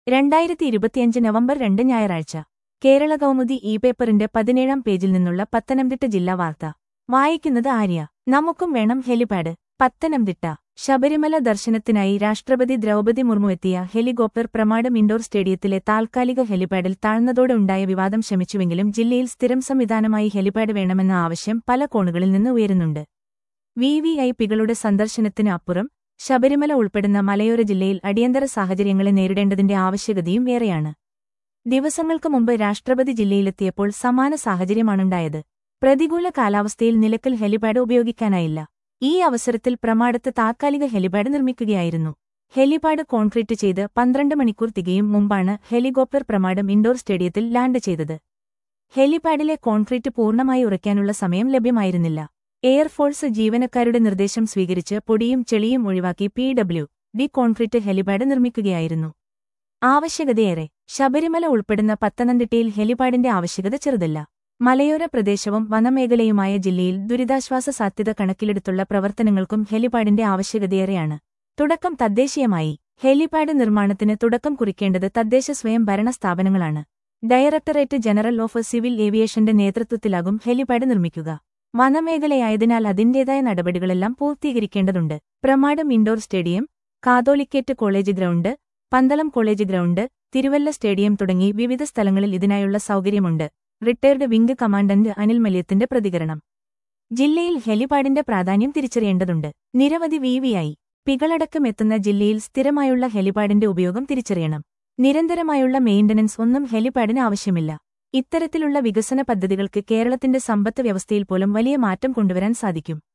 രണ്ടായിരത്തി ഇരുപത്തിയഞ്ച് നവംബർ രണ്ട് ഞായറാഴ്ച കേരള കൗമുദി ഇ പേപ്പറിന്റെ പതിനേഴാം പേജിൽ നിന്നുള്ള പത്തനംതിട്ട ജില്ലാ വാർത്ത വായിക്കുന്നത് ആര്യ നമുക്കും വേണം ഹെലിപാഡ് പത്തനംതിട്ട ശബരിമല ദർശനത്തിനായി രാഷ്ട്രപതി ദ്രൗപദി മുർമു എത്തിയ ഹെലികോപ്റ്റർ പ്രമാടം ഇൻഡോർ സ്റ്റേഡിയത്തിലെ താൽക്കാലിക ഹെലിപാഡിൽ താഴ്ന്നതോടെ ഉണ്ടായ വിവാദം ശമിച്ചുവെങ്കിലും ജില്ലയിൽ സ്ഥിരം സംവിധാനമായി ഹെലിപാഡ് വേണമെന്ന ആവശ്യം പല കോണുകളിൽ നിന്ന് ഉയരുന്നുണ്ട് വി വി ഐ പികളുടെ സന്ദർശനത്തിന് അപ്പുറം ശബരിമല ഉൾപ്പെടുന്ന മലയോര ജില്ലയിൽ അടിയന്തര സാഹചര്യങ്ങളെ നേരിടേണ്ടതിന്റെ ആവശ്യകതയും ഏറെയാണ് ദിവസങ്ങൾക്ക് മുമ്പ് രാഷ്ട്രപതി ജില്ലയിലെത്തിയപ്പോൾ സമാന സാഹചര്യമാണുണ്ടായത് പ്രതികൂല കാലാവസ്ഥയിൽ നിലക്കൽ ഹെലിപാഡ് ഉപയോഗിക്കാനായില്ല ഈ അവസരത്തിൽ പ്രമാടത്ത് താത്കാലിക ഹെലിപാഡ് നിർമ്മിക്കുകയായിരുന്നു ഹെലിപാഡ് കോൺക്രീറ്റ് ചെയ്ത് പന്ത്രണ്ട് മണിക്കൂർ തികയും മുമ്പാണ് ഹെലികോപ്റ്റർ പ്രമാടം ഇൻഡോർ സ്റ്റേഡിയത്തിൽ ലാൻഡ് ചെയ്തത് ഹെലിപാഡിലെ കോൺക്രീറ്റ് പൂർണ്ണമായി ഉറയ്ക്കാനുള്ള സമയം ലഭ്യമായിരുന്നില്ല എയർഫോഴ്സ് ജീവനക്കാരുടെ നിർദ്ദേശം സ്വീകരിച്ച് പൊടിയും ചെളിയും ഒഴിവാക്കി P W D concrete helipad നിർമ്മിക്കുകയായിരുന്നു ആവശ്യകതയേറെ ശബരിമല ഉൾപ്പെടുന്ന പത്തനംതിട്ടയിൽ ഹെലിപാഡിന്റെ ആവശ്യകത ചെറുതല്ല മലയോര പ്രദേശവും വനമേഖലയുമായ ജില്ലയിൽ ദുരിതാശ്വാസ സാധ്യത കണക്കിലെടുത്തുള്ള പ്രവർത്തനങ്ങൾക്കും ഹെലിപാഡിന്റെ ആവശ്യകതയേറെയാണ് തുടക്കം തദ്ദേശീയമായി ഹെലിപാഡ് നിർമ്മാണത്തിന് തുടക്കം കുറിക്കേണ്ടത് തദ്ദേശ സ്വയം ഭരണ സ്ഥാപനങ്ങളാണ് ഡയറക്ടറേറ്റ് ജനറൽ ഓഫ് സിവിൽ ഏവിയേഷന്റെ നേതൃത്വത്തിലാകും ഹെലിപാഡ് നിർമ്മിക്കുക വനമേഖലയായതിനാൽ അതിന്റേതായ നടപടികളെല്ലാം പൂർത്തീകരിക്കേണ്ടതുണ്ട് Pramadam indoor stadium Catholicate college ground Pandalam college ground Thiruvalla stadium തുടങ്ങി വിവിധ സ്ഥലങ്ങളിൽ ഇതിനായുള്ള സൗകര്യമുണ്ട് റിട്ടയർഡ് വിംഗ് കമാൻഡന്റ് അനിൽ മല്യത്തിന്റെ പ്രതികരണം ജില്ലയിൽ ഹെലിപാഡിന്റെ പ്രാധാന്യം തിരിച്ചറിയേണ്ടതുണ്ട് നിരവധി വി വി ഐ പികളടക്കം എത്തുന്ന ജില്ലയിൽ സ്ഥിരമായുള്ള ഹെലിപാഡിന്റെ ഉപയോഗം തിരിച്ചറിയണം നിരന്തരമായുള്ള മെയിന്റനൻസ് ഒന്നും ഹെലിപാഡിന് ആവശ്യമില്ല ഇത്തരത്തിലുള്ള വികസന പദ്ധതികൾക്ക് കേരളത്തിന്റെ സമ്പത്ത് വ്യവസ്ഥയിൽ പോലും വലിയ മാറ്റം കൊണ്ടുവരാൻ സാധിക്കും